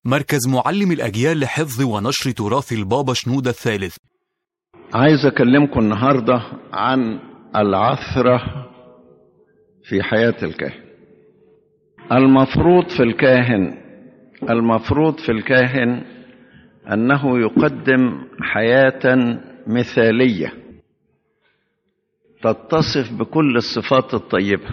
مركز معلم الأجيال لحفظ ونشر تراث البابا شنودة الثالث عايز أكلمكم النهاردة عن العثرة في حياة الكاهن المفروض في الكاهن المفروض في الكاهن أنه يقدم حياة مثالية تتصف بكل الصفات الطيبة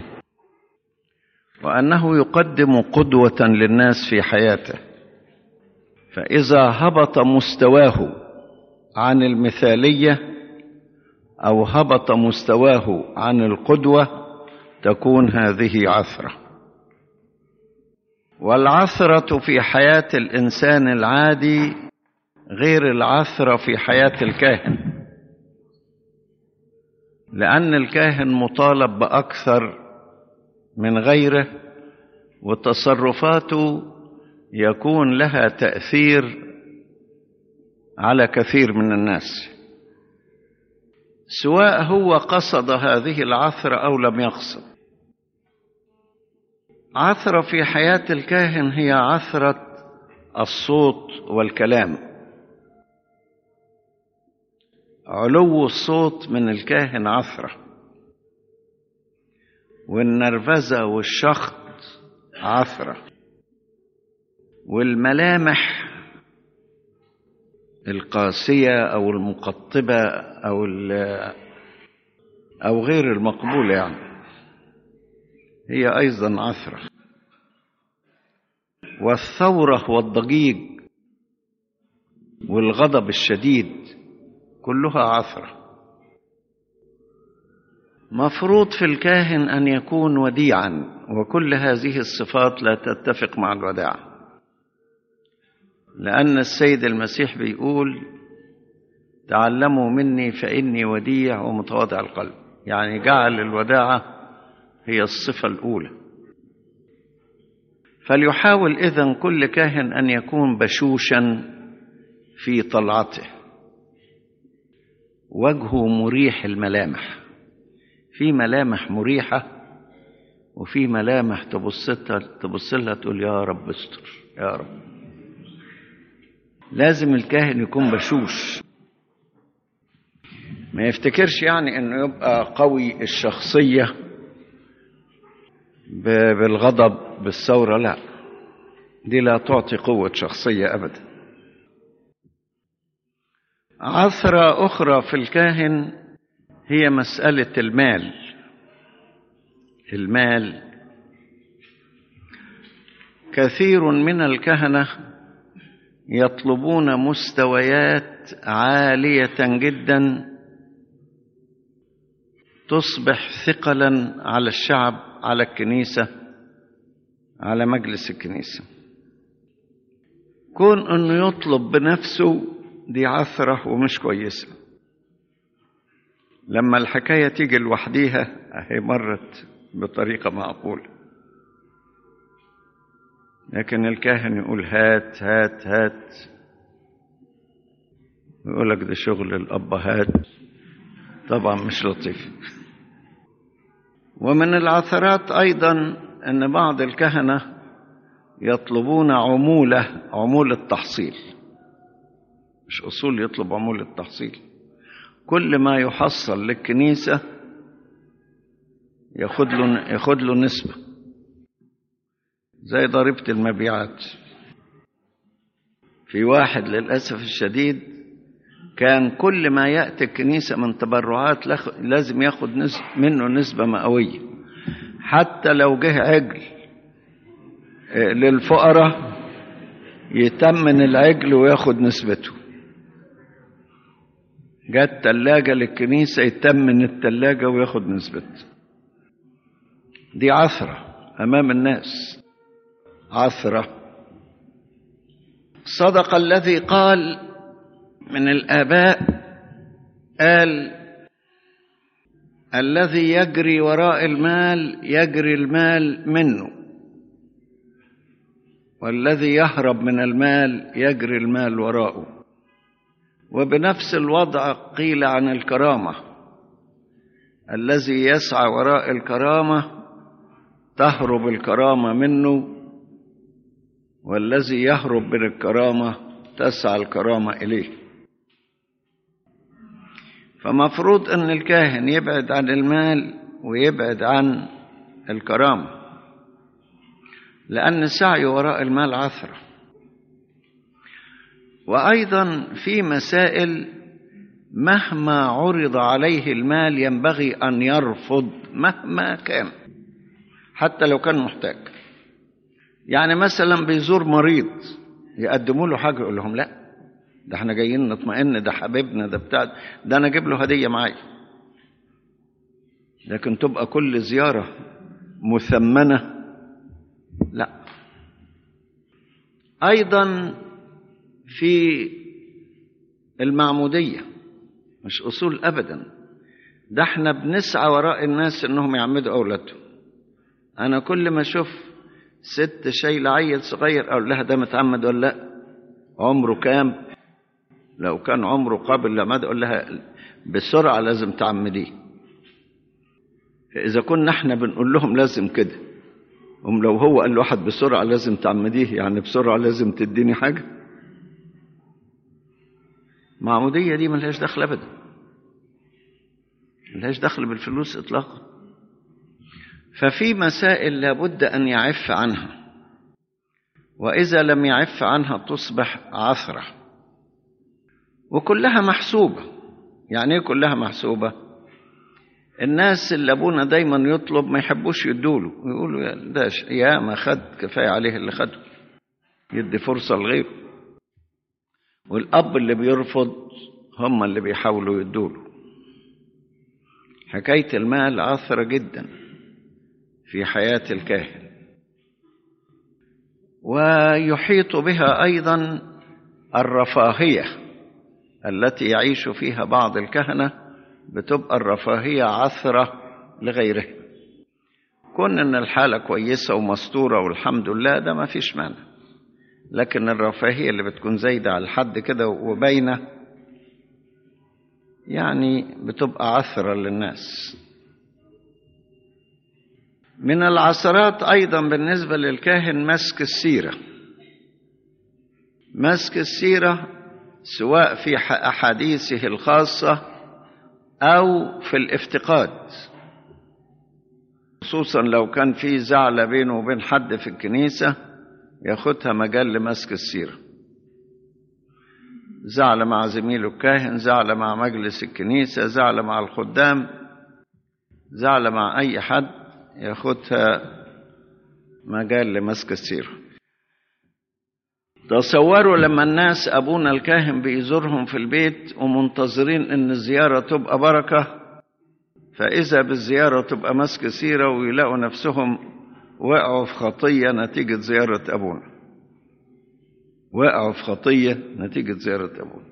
وأنه يقدم قدوة للناس في حياته فإذا هبط مستواه عن المثالية أو هبط مستواه عن القدوة تكون هذه عثرة والعثرة في حياة الإنسان العادي غير العثرة في حياة الكاهن لأن الكاهن مطالب بأكثر من غيره وتصرفاته يكون لها تأثير على كثير من الناس سواء هو قصد هذه العثرة أو لم يقصد عثرة في حياة الكاهن هي عثرة الصوت والكلام علو الصوت من الكاهن عثرة والنرفزة والشخط عثرة والملامح القاسية أو المقطبة أو أو غير المقبولة يعني هي أيضا عثرة والثورة والضجيج والغضب الشديد كلها عثرة مفروض في الكاهن أن يكون وديعا وكل هذه الصفات لا تتفق مع الوداعة لأن السيد المسيح بيقول تعلموا مني فإني وديع ومتواضع القلب يعني جعل الوداعة هي الصفة الأولى فليحاول إذن كل كاهن أن يكون بشوشا في طلعته وجهه مريح الملامح في ملامح مريحة وفي ملامح تبص تبص لها تقول يا رب استر يا رب لازم الكاهن يكون بشوش ما يفتكرش يعني انه يبقى قوي الشخصية بالغضب بالثورة لا دي لا تعطي قوة شخصية أبدا عثرة أخرى في الكاهن هي مسألة المال المال كثير من الكهنة يطلبون مستويات عالية جدا تصبح ثقلا على الشعب على الكنيسة على مجلس الكنيسة كون أنه يطلب بنفسه دي عثرة ومش كويسة لما الحكاية تيجي لوحديها أهي مرت بطريقة معقولة لكن الكاهن يقول هات هات هات يقول لك ده شغل الأبهات طبعا مش لطيف ومن العثرات أيضا أن بعض الكهنة يطلبون عمولة عمولة تحصيل مش أصول يطلب عمولة تحصيل كل ما يحصل للكنيسة ياخد له ياخد له نسبة زي ضريبة المبيعات في واحد للأسف الشديد كان كل ما يأتي الكنيسة من تبرعات لازم ياخد نسب منه نسبة مئوية حتى لو جه عجل للفقراء يتمن العجل وياخد نسبته جت تلاجة للكنيسة يتمن التلاجة وياخد نسبته دي عثرة أمام الناس عثرة صدق الذي قال من الآباء قال الذي يجري وراء المال يجري المال منه والذي يهرب من المال يجري المال وراءه وبنفس الوضع قيل عن الكرامة الذي يسعى وراء الكرامة تهرب الكرامة منه والذي يهرب من الكرامة تسعى الكرامة إليه فمفروض أن الكاهن يبعد عن المال ويبعد عن الكرامة لأن السعي وراء المال عثرة وأيضا في مسائل مهما عرض عليه المال ينبغي أن يرفض مهما كان حتى لو كان محتاج يعني مثلا بيزور مريض يقدموا له حاجة يقول لهم لا ده احنا جايين نطمئن ده حبيبنا ده بتاع ده انا اجيب له هدية معايا لكن تبقى كل زيارة مثمنة لا أيضا في المعمودية مش أصول أبدا ده احنا بنسعى وراء الناس انهم يعمدوا أولادهم أنا كل ما أشوف ست شايلة عيل صغير أقول لها ده متعمد ولا لا عمره كام لو كان عمره قابل لمد أقول لها بسرعة لازم تعمديه إذا كنا احنا بنقول لهم لازم كده هم لو هو قال لواحد بسرعة لازم تعمديه يعني بسرعة لازم تديني حاجة معمودية دي ملهاش دخل أبدا ملهاش دخل بالفلوس إطلاقا ففي مسائل لابد أن يعف عنها وإذا لم يعف عنها تصبح عثرة وكلها محسوبة يعني ايه كلها محسوبة الناس اللي أبونا دايما يطلب ما يحبوش يدوله يقولوا يا ده يا ما خد كفاية عليه اللي خده يدي فرصة لغيره والأب اللي بيرفض هم اللي بيحاولوا يدوله حكاية المال عثرة جدا في حياة الكاهن ويحيط بها أيضا الرفاهية التي يعيش فيها بعض الكهنة بتبقى الرفاهية عثرة لغيره كون ان الحالة كويسة ومستورة والحمد لله ده ما فيش مانع لكن الرفاهية اللي بتكون زايدة على الحد كده وباينة يعني بتبقى عثرة للناس من العثرات أيضا بالنسبة للكاهن مسك السيرة مسك السيرة سواء في أحاديثه الخاصة أو في الافتقاد خصوصا لو كان في زعل بينه وبين حد في الكنيسة ياخدها مجال لمسك السيرة زعل مع زميله الكاهن زعل مع مجلس الكنيسة زعل مع الخدام زعل مع أي حد ياخدها مجال لمسك السيرة تصوروا لما الناس أبونا الكاهن بيزورهم في البيت ومنتظرين إن الزيارة تبقى بركة فإذا بالزيارة تبقى مسك سيرة ويلاقوا نفسهم وقعوا في خطية نتيجة زيارة أبونا وقعوا في خطية نتيجة زيارة أبونا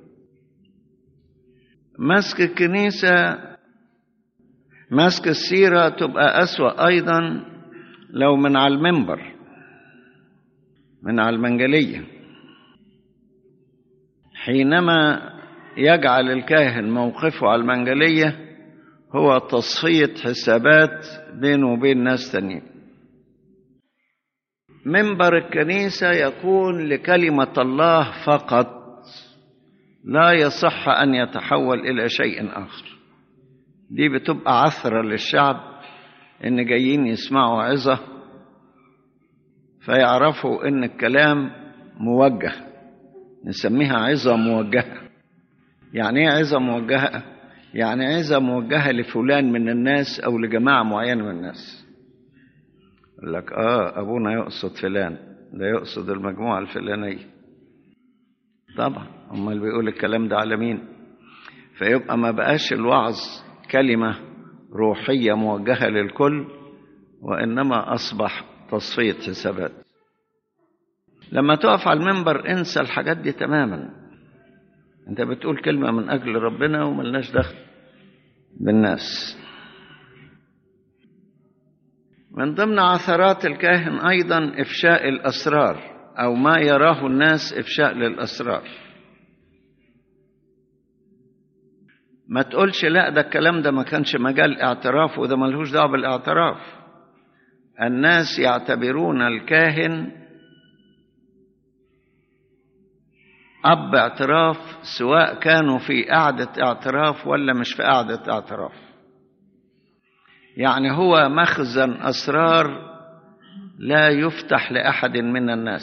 مسك الكنيسة مسك السيرة تبقى أسوأ أيضا لو من على المنبر من على المنجلية حينما يجعل الكاهن موقفه على المنجلية هو تصفية حسابات بينه وبين ناس تانيين منبر الكنيسة يكون لكلمة الله فقط لا يصح أن يتحول إلى شيء آخر دي بتبقى عثرة للشعب إن جايين يسمعوا عظة فيعرفوا إن الكلام موجه نسميها عظة موجهة يعني إيه عظة موجهة؟ يعني عظة موجهة لفلان من الناس أو لجماعة معينة من الناس يقول لك آه أبونا يقصد فلان ده يقصد المجموعة الفلانية طبعا أمال بيقول الكلام ده على مين فيبقى ما بقاش الوعظ كلمة روحية موجهة للكل وإنما أصبح تصفية حسابات لما تقف على المنبر انسى الحاجات دي تماما انت بتقول كلمة من أجل ربنا وملناش دخل بالناس من ضمن عثرات الكاهن أيضا إفشاء الأسرار أو ما يراه الناس إفشاء للأسرار ما تقولش لا ده الكلام ده ما كانش مجال اعتراف وده ملهوش دعوه بالاعتراف الناس يعتبرون الكاهن أب اعتراف سواء كانوا في قعدة اعتراف ولا مش في قعدة اعتراف يعني هو مخزن أسرار لا يفتح لأحد من الناس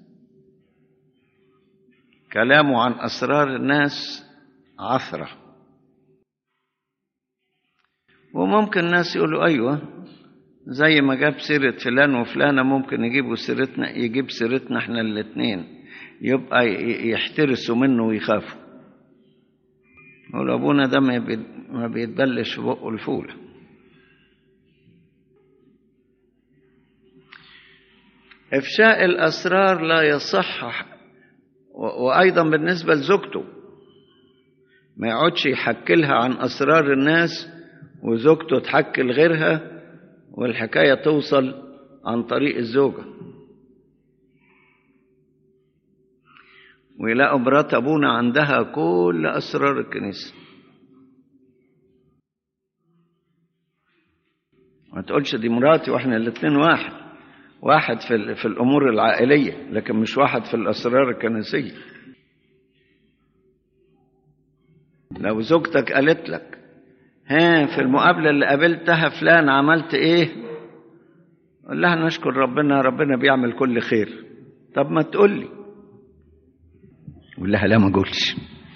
كلامه عن أسرار الناس عثرة وممكن الناس يقولوا أيوة زي ما جاب سيرة فلان وفلانة ممكن يجيبوا سيرتنا يجيب سيرتنا احنا الاتنين يبقى يحترسوا منه ويخافوا يقول أبونا ده ما بيتبلش في بقه الفولة إفشاء الأسرار لا يصح وأيضا بالنسبة لزوجته ما يقعدش يحكي لها عن أسرار الناس وزوجته تحكي لغيرها والحكاية توصل عن طريق الزوجة ويلاقوا مرات أبونا عندها كل أسرار الكنيسة ما تقولش دي مراتي واحنا الاتنين واحد واحد في, في الأمور العائلية لكن مش واحد في الأسرار الكنسية لو زوجتك قالت لك ها في المقابلة اللي قابلتها فلان عملت ايه قول لها نشكر ربنا ربنا بيعمل كل خير طب ما تقول لي قول لها لا ما قلتش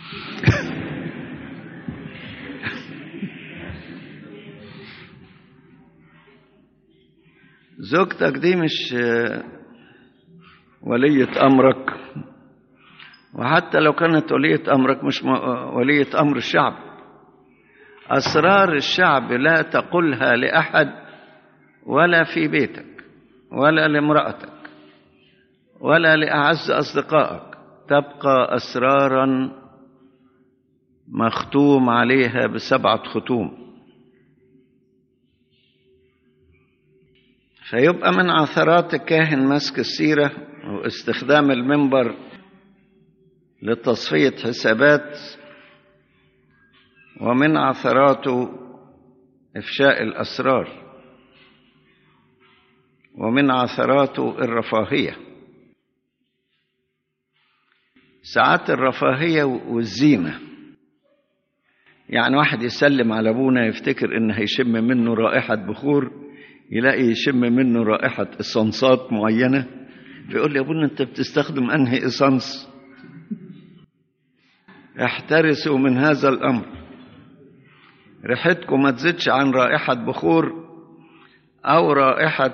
زوجتك دي مش ولية أمرك وحتى لو كانت ولية أمرك مش ولية أمر الشعب أسرار الشعب لا تقلها لأحد ولا في بيتك ولا لامرأتك ولا لأعز أصدقائك تبقى أسرارا مختوم عليها بسبعة ختوم فيبقى من عثرات الكاهن مسك السيرة واستخدام المنبر لتصفية حسابات ومن عثراته إفشاء الأسرار ومن عثراته الرفاهية ساعات الرفاهية والزينة يعني واحد يسلم على أبونا يفتكر إن هيشم منه رائحة بخور يلاقي يشم منه رائحة إسانسات معينة فيقول لي يا ابونا أنت بتستخدم أنهي إسانس احترسوا من هذا الأمر ريحتكم ما تزيدش عن رائحة بخور أو رائحة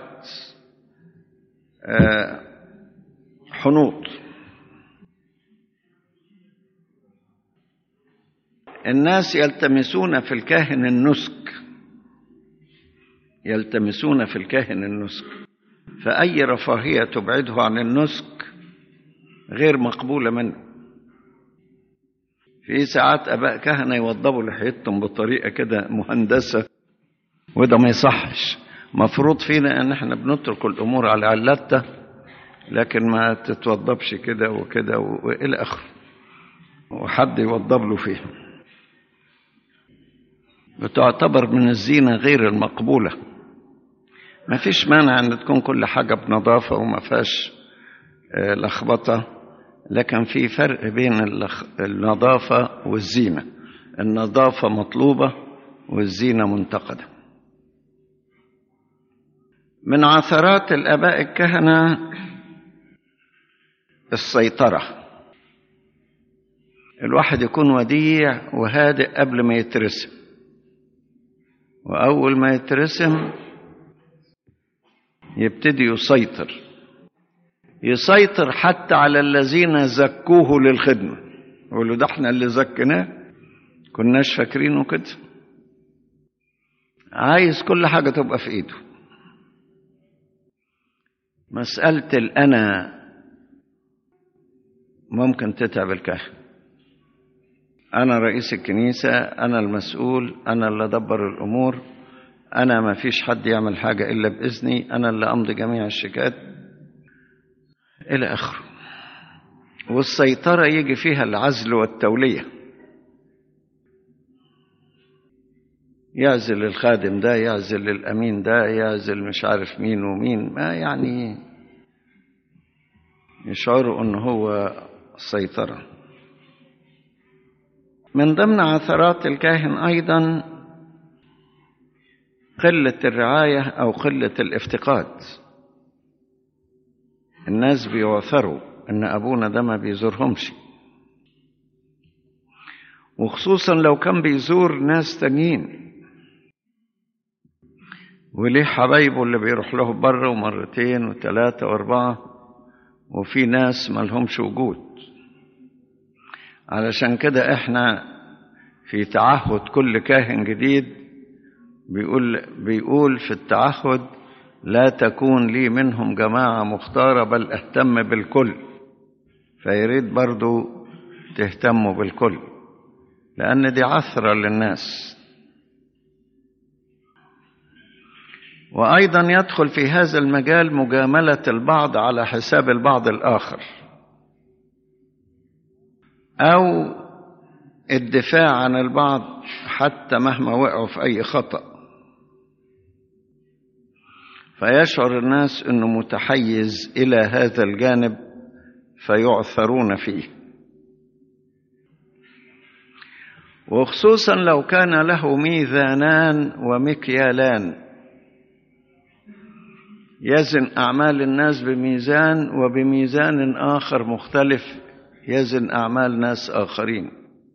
حنوط الناس يلتمسون في الكاهن النسك يلتمسون في الكاهن النسك فأي رفاهية تبعده عن النسك غير مقبولة منه في ساعات اباء كهنه يوضبوا لحيتهم بطريقه كده مهندسه وده ما يصحش مفروض فينا ان احنا بنترك الامور على علتها لكن ما تتوضبش كده وكده والى اخره وحد يوضب له فيها بتعتبر من الزينه غير المقبوله ما فيش مانع ان تكون كل حاجه بنظافه وما فيهاش لخبطه لكن في فرق بين النظافة والزينة النظافة مطلوبة والزينة منتقدة من عثرات الآباء الكهنة السيطرة الواحد يكون وديع وهادئ قبل ما يترسم وأول ما يترسم يبتدي يسيطر يسيطر حتى على الذين زكوه للخدمة يقولوا ده احنا اللي زكناه كناش فاكرينه كده عايز كل حاجة تبقى في ايده مسألة الأنا ممكن تتعب الكاهن أنا رئيس الكنيسة أنا المسؤول أنا اللي أدبر الأمور أنا ما فيش حد يعمل حاجة إلا بإذني أنا اللي أمضي جميع الشيكات إلى آخره والسيطرة يجي فيها العزل والتولية يعزل الخادم ده يعزل الأمين ده يعزل مش عارف مين ومين ما يعني يشعروا أنه هو السيطرة من ضمن عثرات الكاهن أيضا قلة الرعاية أو قلة الافتقاد الناس بيعثروا إن أبونا ده ما بيزورهمش وخصوصا لو كان بيزور ناس تانيين وليه حبايبه اللي بيروح له بره ومرتين وثلاثة وأربعة وفي ناس ملهمش وجود علشان كده احنا في تعهد كل كاهن جديد بيقول بيقول في التعهد لا تكون لي منهم جماعة مختارة بل اهتم بالكل فيريد برضو تهتموا بالكل لأن دي عثرة للناس وأيضا يدخل في هذا المجال مجاملة البعض على حساب البعض الآخر أو الدفاع عن البعض حتى مهما وقعوا في أي خطأ فيشعر الناس أنه متحيز إلى هذا الجانب فيعثرون فيه وخصوصا لو كان له ميزانان ومكيالان يزن أعمال الناس بميزان وبميزان آخر مختلف يزن أعمال ناس آخرين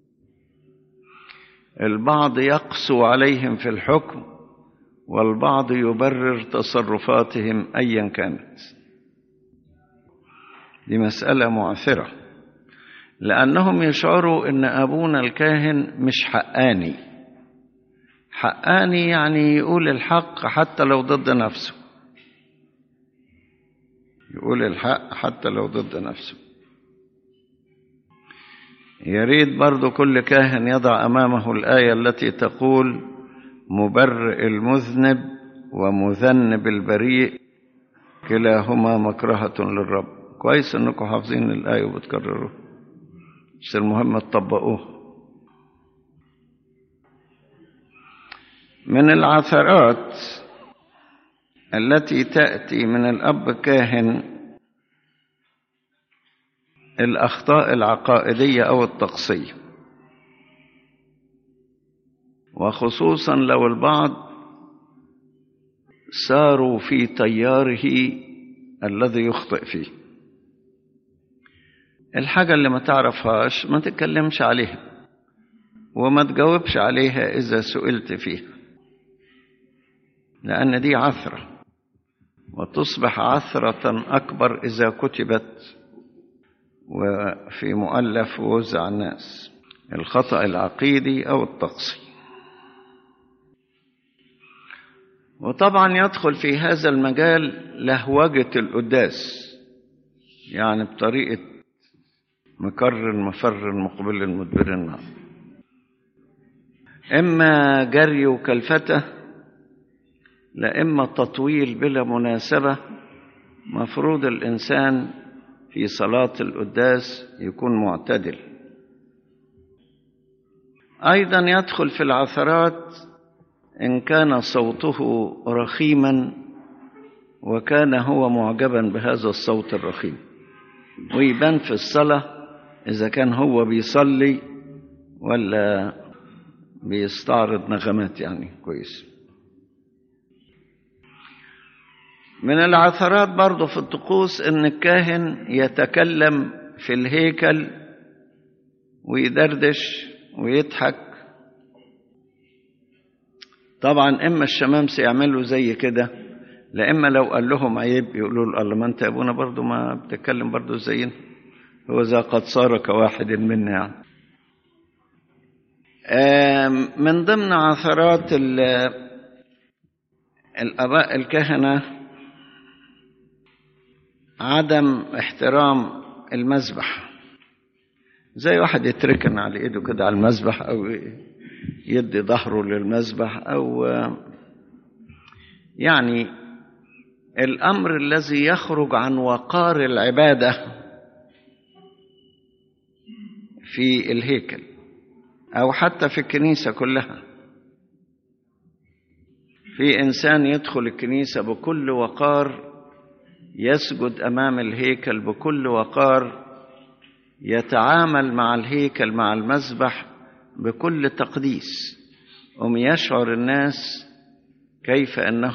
البعض يقسو عليهم في الحكم والبعض يبرر تصرفاتهم أيا كانت دي مسألة معثرة لأنهم يشعروا أن أبونا الكاهن مش حقاني حقاني يعني يقول الحق حتى لو ضد نفسه يقول الحق حتى لو ضد نفسه يريد برضو كل كاهن يضع أمامه الآية التي تقول مبرئ المذنب ومذنب البريء كلاهما مكرهة للرب كويس انكم حافظين الآية وبتكرروها بس المهم تطبقوها من العثرات التي تأتي من الأب كاهن الأخطاء العقائدية أو الطقسية وخصوصا لو البعض ساروا في تياره الذي يخطئ فيه الحاجة اللي ما تعرفهاش ما تتكلمش عليها وما تجاوبش عليها إذا سئلت فيها لأن دي عثرة وتصبح عثرة أكبر إذا كتبت وفي مؤلف ووزع الناس الخطأ العقيدي أو الطقسي وطبعا يدخل في هذا المجال لهوجة القداس يعني بطريقة مكرر مفر مقبل مدبر النار إما جري وكلفته لا إما تطويل بلا مناسبة مفروض الإنسان في صلاة القداس يكون معتدل أيضا يدخل في العثرات إن كان صوته رخيما وكان هو معجبا بهذا الصوت الرخيم ويبان في الصلاة إذا كان هو بيصلي ولا بيستعرض نغمات يعني كويس من العثرات برضه في الطقوس ان الكاهن يتكلم في الهيكل ويدردش ويضحك طبعا اما الشمامسه يعملوا زي كده لا اما لو قال لهم عيب يقولوا له الله ما انت يا ابونا برضه ما بتتكلم برضه زينا هو ذا قد صار كواحد منا يعني من ضمن عثرات الاباء الكهنه عدم احترام المذبح زي واحد يتركن على ايده كده على المذبح او يدي ظهره للمذبح او يعني الامر الذي يخرج عن وقار العباده في الهيكل او حتى في الكنيسه كلها في انسان يدخل الكنيسه بكل وقار يسجد امام الهيكل بكل وقار يتعامل مع الهيكل مع المذبح بكل تقديس أم يشعر الناس كيف أنه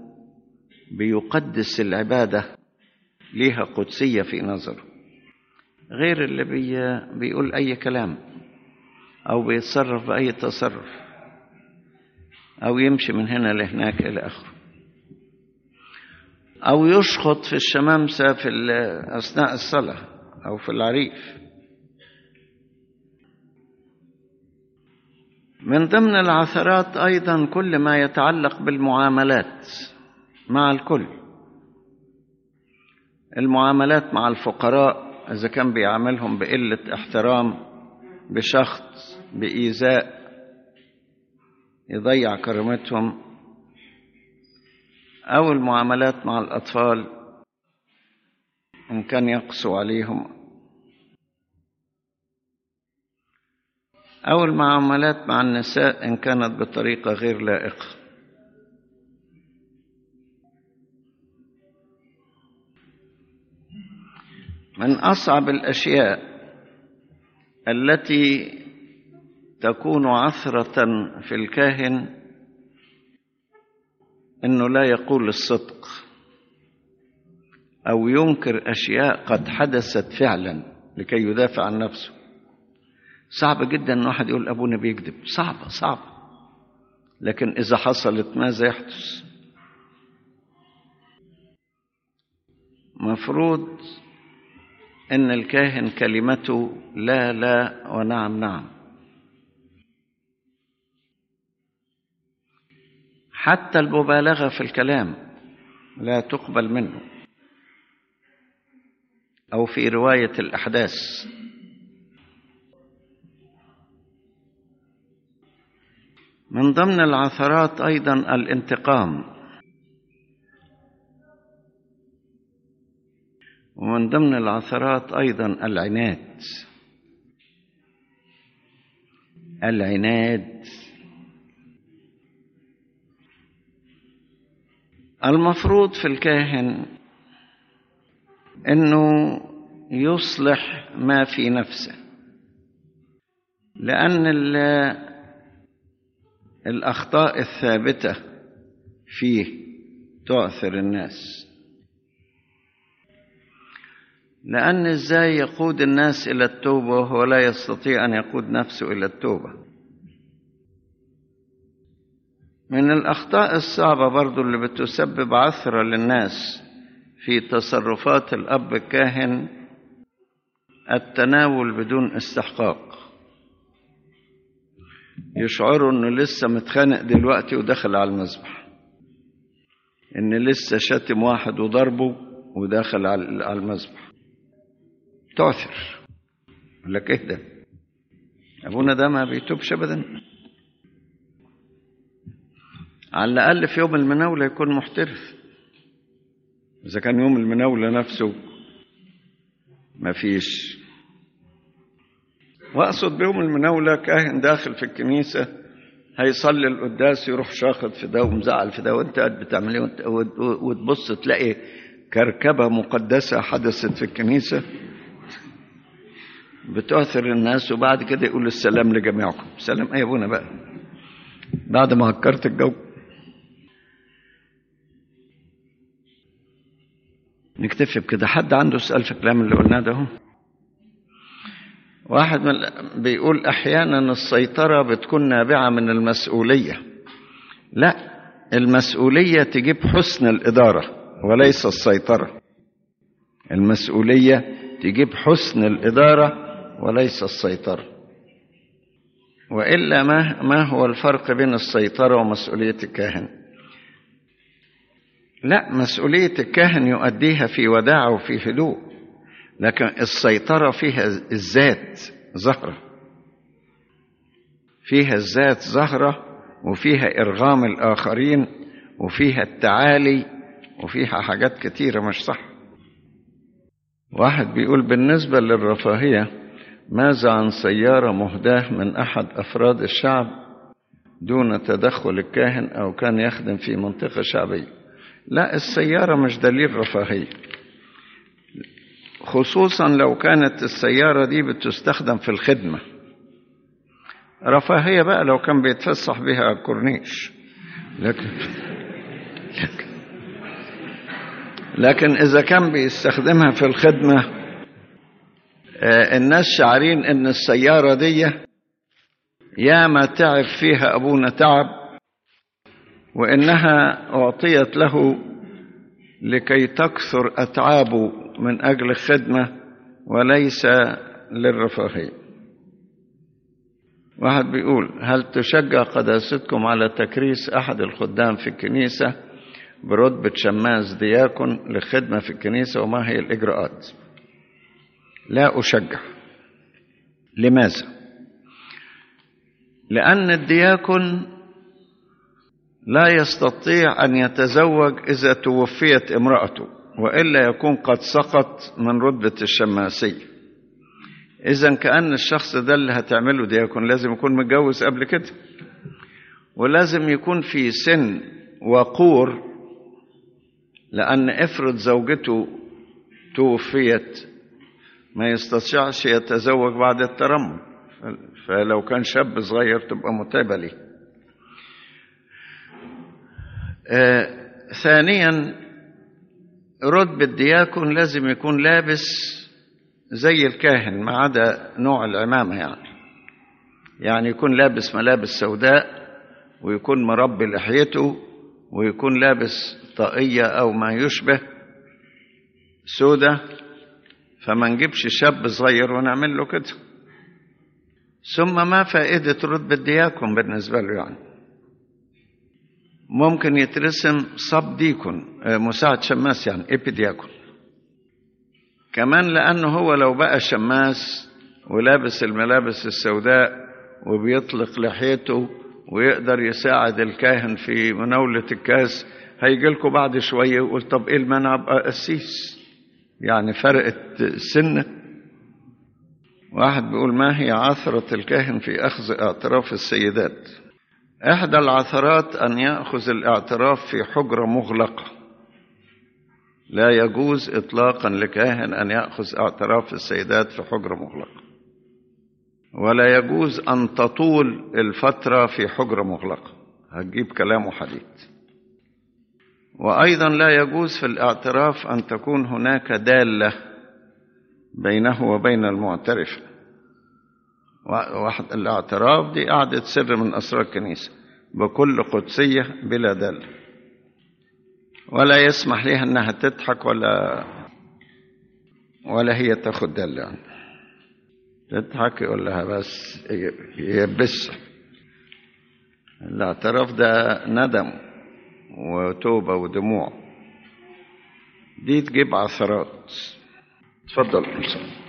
بيقدس العبادة ليها قدسية في نظره غير اللي بي بيقول أي كلام أو بيتصرف بأي تصرف أو يمشي من هنا لهناك إلى آخره أو يشخط في الشمامسة في أثناء الصلاة أو في العريف من ضمن العثرات أيضا كل ما يتعلق بالمعاملات مع الكل المعاملات مع الفقراء إذا كان بيعاملهم بقلة احترام بشخط بإيذاء يضيع كرامتهم أو المعاملات مع الأطفال إن كان يقسو عليهم أو المعاملات مع النساء إن كانت بطريقة غير لائقة من أصعب الأشياء التي تكون عثرة في الكاهن انه لا يقول الصدق او ينكر اشياء قد حدثت فعلا لكي يدافع عن نفسه صعب جدا ان واحد يقول ابونا بيكذب صعبه صعبه لكن اذا حصلت ماذا يحدث مفروض ان الكاهن كلمته لا لا ونعم نعم حتى المبالغة في الكلام لا تقبل منه أو في رواية الأحداث من ضمن العثرات أيضا الانتقام ومن ضمن العثرات أيضا العناد العناد المفروض في الكاهن انه يصلح ما في نفسه لان الاخطاء الثابته فيه تعثر الناس لان ازاي يقود الناس الى التوبه وهو لا يستطيع ان يقود نفسه الى التوبه من الأخطاء الصعبة برضو اللي بتسبب عثرة للناس في تصرفات الأب الكاهن التناول بدون استحقاق يشعروا انه لسه متخانق دلوقتي ودخل على المذبح ان لسه شتم واحد وضربه ودخل على المذبح تعثر يقول لك اهدى ابونا ده ما بيتوبش ابدا على الأقل في يوم المناولة يكون محترف إذا كان يوم المناولة نفسه ما فيش وأقصد بيوم المناولة كاهن داخل في الكنيسة هيصلي القداس يروح شاخط في ده ومزعل في ده وانت قاعد بتعمل ايه وتبص تلاقي كركبة مقدسة حدثت في الكنيسة بتؤثر الناس وبعد كده يقول السلام لجميعكم سلام ايه يا ابونا بقى بعد ما هكرت الجو نكتفي بكده حد عنده سؤال في الكلام اللي قلناه ده واحد من بيقول احيانا السيطره بتكون نابعه من المسؤوليه لا المسؤوليه تجيب حسن الاداره وليس السيطره المسؤوليه تجيب حسن الاداره وليس السيطره والا ما ما هو الفرق بين السيطره ومسؤوليه الكاهن لا مسؤوليه الكاهن يؤديها في وداعه وفي هدوء لكن السيطره فيها الذات ظهره فيها الذات ظهره وفيها ارغام الاخرين وفيها التعالي وفيها حاجات كتيره مش صح واحد بيقول بالنسبه للرفاهيه ماذا عن سيارة مهداة من أحد أفراد الشعب دون تدخل الكاهن أو كان يخدم في منطقة شعبية لا السيارة مش دليل رفاهية خصوصا لو كانت السيارة دي بتستخدم في الخدمة رفاهية بقى لو كان بيتفسح بها على الكورنيش لكن لكن لكن إذا كان بيستخدمها في الخدمة آه، الناس شعرين إن السيارة دي ياما تعب فيها أبونا تعب وإنها أعطيت له لكي تكثر أتعابه من أجل الخدمة وليس للرفاهية واحد بيقول هل تشجع قداستكم على تكريس أحد الخدام في الكنيسة برتبة شماس دياكون لخدمة في الكنيسة وما هي الإجراءات لا أشجع لماذا لأن الدياكون لا يستطيع أن يتزوج إذا توفيت امرأته وإلا يكون قد سقط من رتبة الشماسية إذا كأن الشخص ده اللي هتعمله دياكون لازم يكون متجوز قبل كده ولازم يكون في سن وقور لأن افرض زوجته توفيت ما يستطيعش يتزوج بعد الترمل فلو كان شاب صغير تبقى متعبة ليه آه ثانيا رتبة دياكون لازم يكون لابس زي الكاهن ما عدا نوع العمامة يعني يعني يكون لابس ملابس سوداء ويكون مربي لحيته ويكون لابس طاقية أو ما يشبه سودة فما نجيبش شاب صغير ونعمل له كده ثم ما فائدة رتبة دياكون بالنسبة له يعني ممكن يترسم صب ديكون مساعد شماس يعني إبيدياكون كمان لأنه هو لو بقى شماس ولابس الملابس السوداء وبيطلق لحيته ويقدر يساعد الكاهن في مناولة الكاس هيجي لكم بعد شوية يقول طب إيه المانع أبقى قسيس يعني فرقت سنة واحد بيقول ما هي عثرة الكاهن في أخذ اعتراف السيدات إحدى العثرات أن يأخذ الاعتراف في حجرة مغلقة لا يجوز إطلاقا لكاهن أن يأخذ اعتراف السيدات في حجرة مغلقة ولا يجوز أن تطول الفترة في حجرة مغلقة هتجيب كلامه حديد وأيضا لا يجوز في الاعتراف أن تكون هناك دالة بينه وبين المعترف واحد الاعتراف دي قعدة سر من أسرار الكنيسة بكل قدسية بلا دالة ولا يسمح لها أنها تضحك ولا ولا هي تاخد دالة يعني. تضحك يقول لها بس يبسها الاعتراف ده ندم وتوبة ودموع دي تجيب عثرات تفضل